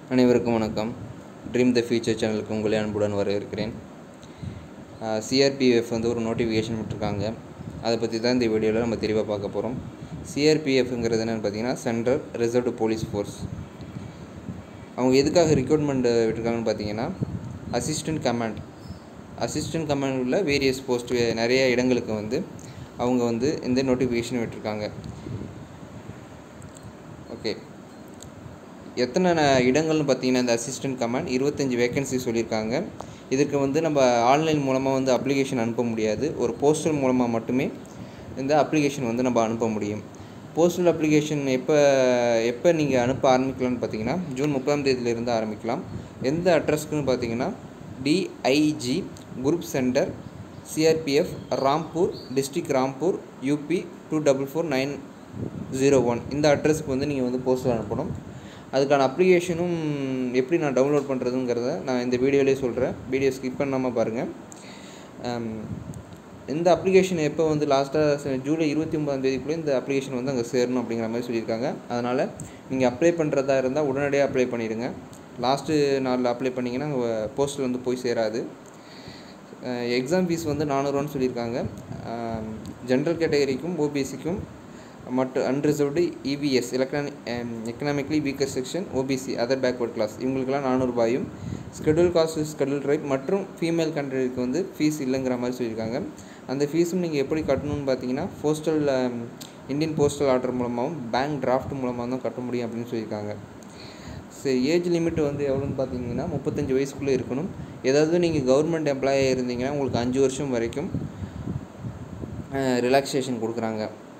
அனைவருக்கும் வணக்கம் dream the future சேனலுக்கு உங்களை அன்புடன் வரவேற்கிறேன் சிஆர்பிஎஃப் வந்து ஒரு நோட்டிஃபிகேஷன் விட்டுருக்காங்க அதை பற்றி தான் இந்த வீடியோவில் நம்ம தெளிவாக பார்க்க போகிறோம் சிஆர்பிஎஃப்ங்கிறது என்னென்னு பார்த்தீங்கன்னா சென்ட்ரல் ரிசர்வ்டு போலீஸ் ஃபோர்ஸ் அவங்க எதுக்காக ரெக்ரூட்மெண்ட் விட்டுருக்காங்கன்னு பார்த்தீங்கன்னா அசிஸ்டன்ட் கமாண்ட் அசிஸ்டன்ட் கமாண்ட் உள்ள வேரியஸ் போஸ்ட் நிறைய இடங்களுக்கு வந்து அவங்க வந்து இந்த நோட்டிஃபிகேஷன் விட்டுருக்காங்க ஓகே எத்தனை ந- இடங்கள்னு பார்த்தீங்கன்னா இந்த அசிஸ்டன்ட் கமாண்ட் இருபத்தஞ்சி வேகன்சி சொல்லியிருக்காங்க இதுக்கு வந்து நம்ம ஆன்லைன் மூலமாக வந்து அப்ளிகேஷன் அனுப்ப முடியாது ஒரு போஸ்டல் மூலமாக மட்டுமே இந்த அப்ளிகேஷன் வந்து நம்ம அனுப்ப முடியும் போஸ்டல் அப்ளிகேஷன் எப்போ எப்போ நீங்கள் அனுப்ப ஆரம்பிக்கலாம்னு பார்த்தீங்கன்னா ஜூன் முப்பதாம் தேதியிலிருந்து ஆரம்பிக்கலாம் எந்த அட்ரஸ்க்குன்னு பார்த்தீங்கன்னா DIG group centre CRPF Rampur district Rampur UP two double four nine zero one இந்த அட்ரஸ்க்கு வந்து நீங்கள் வந்து போஸ்டல் அனுப்பணும் அதுக்கான அப்ளிகேஷனும் எப்படி நான் டவுன்லோட் பண்ணுறதுங்கிறத நான் இந்த வீடியோலேயே சொல்கிறேன் வீடியோ ஸ்கிப் பண்ணாமல் பாருங்கள் ஆம், இந்த அப்ளிகேஷன் எப்போ வந்து லாஸ்ட்டாக ஜூலை இருபத்தி ஒன்பதாம் தேதிக்குள்ளே இந்த அப்ளிகேஷன் வந்து அங்கே சேரணும் அப்படிங்கிற மாதிரி சொல்லியிருக்காங்க அதனால் நீங்கள் அப்ளை பண்ணுறதா இருந்தால் உடனடியாக அப்ளை பண்ணிடுங்க லாஸ்ட்டு நாளில் அப்ளை பண்ணிங்கன்னா போஸ்ட்டில் வந்து போய் சேராது எக்ஸாம் ஃபீஸ் வந்து நானூறுவான்னு சொல்லியிருக்காங்க ஜென்ரல் கேட்டகரிக்கும் ஓபிசிக்கும் மற்ற unreserved EWS electronic economically weaker section OBC other backward class இவங்களுக்கெல்லாம் நானூறுபாயும் ஸ்கெடியூல் காஸ்ட் ஸ்கெடியூல் ரைட் மற்றும் ஃபீமேல் கேண்டிடேட்க்கு வந்து ஃபீஸ் இல்லைங்கிற மாதிரி சொல்லியிருக்காங்க அந்த ஃபீஸும் நீங்கள் எப்படி கட்டணும்னு பார்த்தீங்கன்னா போஸ்டல் இந்தியன் போஸ்டல் ஆர்டர் மூலமாகவும் பேங்க் டிராஃப்ட் மூலமாக தான் கட்ட முடியும் அப்படின்னு சொல்லியிருக்காங்க சரி ஏஜ் லிமிட் வந்து எவ்வளோன்னு பார்த்தீங்கன்னா முப்பத்தஞ்சு வயசுக்குள்ளே இருக்கணும் ஏதாவது நீங்கள் கவர்மெண்ட் எம்ப்ளாயாக இருந்தீங்கன்னா உங்களுக்கு அஞ்சு வருஷம் வரைக்கும் ரிலாக்ஸேஷன் கொடுக்குறாங்க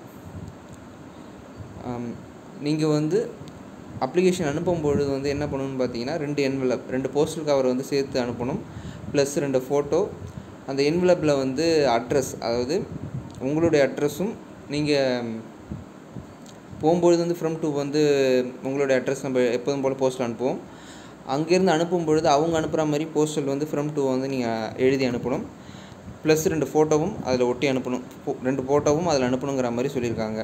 நீங்கள் வந்து அப்ளிகேஷன் அனுப்பும் பொழுது வந்து என்ன பண்ணணும்னு பார்த்தீங்கன்னா ரெண்டு என்வலப் ரெண்டு போஸ்டல் கவர் வந்து சேர்த்து அனுப்பணும் ப்ளஸ் ரெண்டு ஃபோட்டோ அந்த என்வலப்பில் வந்து அட்ரஸ் அதாவது உங்களுடைய அட்ரஸும் நீங்கள் போகும்பொழுது வந்து ஃப்ரம் டூ வந்து உங்களுடைய அட்ரஸ் நம்ம எப்போதும் போல் போஸ்ட்டில் அனுப்புவோம் அங்கேருந்து அனுப்பும் பொழுது அவங்க அனுப்புகிற மாதிரி போஸ்டல் வந்து ஃப்ரம் டூ வந்து நீங்கள் எழுதி அனுப்பணும் ப்ளஸ் ரெண்டு ஃபோட்டோவும் அதில் ஒட்டி அனுப்பணும் ஃபோ- ரெண்டு ஃபோட்டோவும் அதில் அனுப்பணுங்கிற மாதிரி சொல்லியிருக்காங்க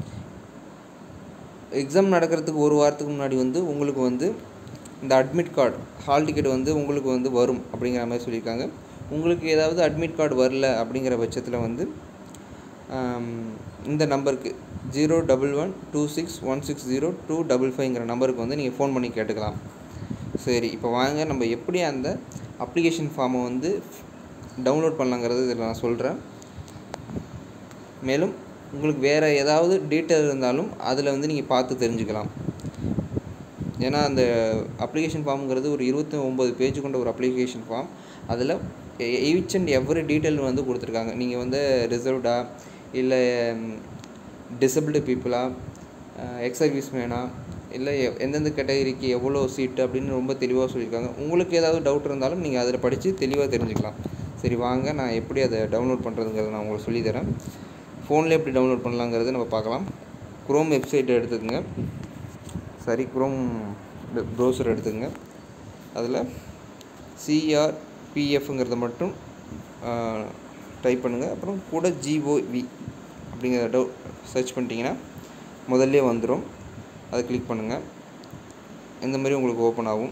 எக்ஸாம் நடக்கிறதுக்கு ஒரு வாரத்துக்கு முன்னாடி வந்து உங்களுக்கு வந்து இந்த அட்மிட் கார்டு ஹால் டிக்கெட் வந்து உங்களுக்கு வந்து வரும் அப்படிங்கிற மாதிரி சொல்லியிருக்காங்க உங்களுக்கு ஏதாவது அட்மிட் கார்டு வரல அப்படிங்கிற பட்சத்தில் வந்து ஆம், இந்த நம்பருக்கு zero double one two six one six zero two double ஃபைவ்ங்கிற நம்பருக்கு வந்து நீங்கள் ஃபோன் பண்ணி கேட்டுக்கலாம் சரி இப்போ வாங்க நம்ம எப்படி அந்த அப்ளிகேஷன் ஃபார்மை வந்து டவுன்லோட் பண்ணலாங்கிறது இதில் நான் சொல்கிறேன் மேலும் உங்களுக்கு வேறு ஏதாவது டீட்டெயில் இருந்தாலும் அதில் வந்து நீங்கள் பார்த்து தெரிஞ்சுக்கலாம் ஏன்னா அந்த அப்ளிகேஷன் ஃபார்முங்கிறது ஒரு இருபத்தி ஒம்பது பேஜ் கொண்ட ஒரு அப்ளிகேஷன் ஃபார்ம் அதில் ஈச் அண்ட் எவ்ரி டீட்டெயில் வந்து கொடுத்துருக்காங்க நீங்கள் வந்து ரிசர்வ்டா இல்லை டிசபிள்டு பீப்புளா எக்ஸ் சர்வீஸ் மேனா இல்லை எ- எந்தெந்த கேட்டகரிக்கு எவ்வளோ சீட்டு அப்படின்னு ரொம்ப தெளிவாக சொல்லியிருக்காங்க உங்களுக்கு ஏதாவது டவுட் இருந்தாலும் நீங்கள் அதில் படித்து தெளிவாக தெரிஞ்சுக்கலாம் சரி வாங்க நான் எப்படி அதை டவுன்லோட் பண்ணுறதுங்கிறத நான் உங்களுக்கு சொல்லித்தரேன் ஃபோனில் எப்படி டவுன்லோட் பண்ணலாங்கிறத நம்ம பார்க்கலாம் குரோம் வெப்சைட் எடுத்துக்கோங்க சரி குரோம் ப்ரௌசர் எடுத்துக்கங்க அதில் சிஆர்பிஎஃப்ங்கிறத மட்டும் டைப் பண்ணுங்கள் அப்புறம் கூட ஜிஓவி அப்படிங்கிறத டவு சர்ச் பண்ணிட்டீங்கன்னா முதல்ல வந்துடும் அதை கிளிக் பண்ணுங்கள் இந்த மாதிரி உங்களுக்கு ஓப்பன் ஆகும்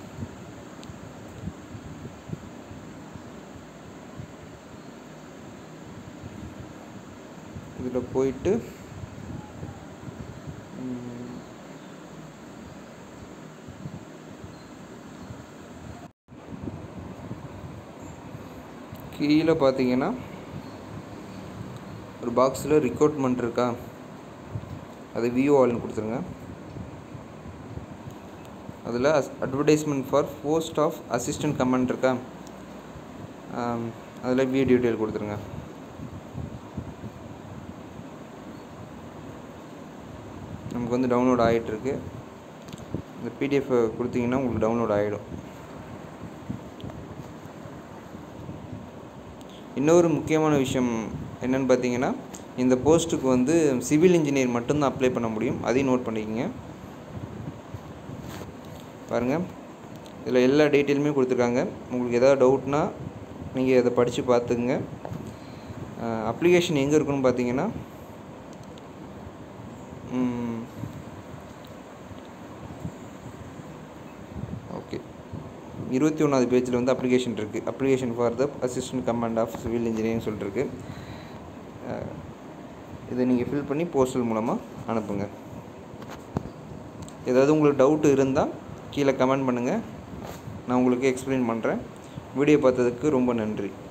இதில் போயிட்டு ம், கீழே பார்த்தீங்கன்னா ஒரு பாக்ஸில் ரெக்ரூட்மெண்ட் இருக்கா அது வியூ ஆல்னு கொடுத்துருங்க அதில் advertisement for post of assistant comment இருக்கா அதில் வியூ டீட்டெயில் கொடுத்துருங்க நமக்கு வந்து டவுன்லோட் ஆகிட்டுருக்கு இந்த பிடிஎஃப் கொடுத்தீங்கன்னா உங்களுக்கு டவுன்லோட் ஆகிடும் இன்னொரு முக்கியமான விஷயம் என்னன்னு பார்த்தீங்கன்னா இந்த போஸ்ட்டுக்கு வந்து சிவில் இன்ஜினியர் மட்டும்தான் அப்ளை பண்ண முடியும் அதையும் நோட் பண்ணிக்கோங்க பாருங்கள் இதில் எல்லா டீட்டெயிலுமே கொடுத்துருக்காங்க உங்களுக்கு ஏதாவது டவுட்னா நீங்கள் அதை படித்து பார்த்துக்குங்க அப்ளிகேஷன் எங்கே இருக்குன்னு பார்த்தீங்கன்னா ம், இருபத்தி ஒன்றாவது பேஜில் வந்து அப்ளிகேஷன் இருக்குது application for the assistant command of civil engineering சொல்லிட்டுருக்கு இதை நீங்கள் ஃபில் பண்ணி போஸ்டல் மூலமாக அனுப்புங்க ஏதாவது உங்களுக்கு டவுட் இருந்தால் கீழே கமெண்ட் பண்ணுங்கள் நான் உங்களுக்கு எக்ஸ்பிளைன் பண்ணுறேன் வீடியோ பார்த்ததுக்கு ரொம்ப நன்றி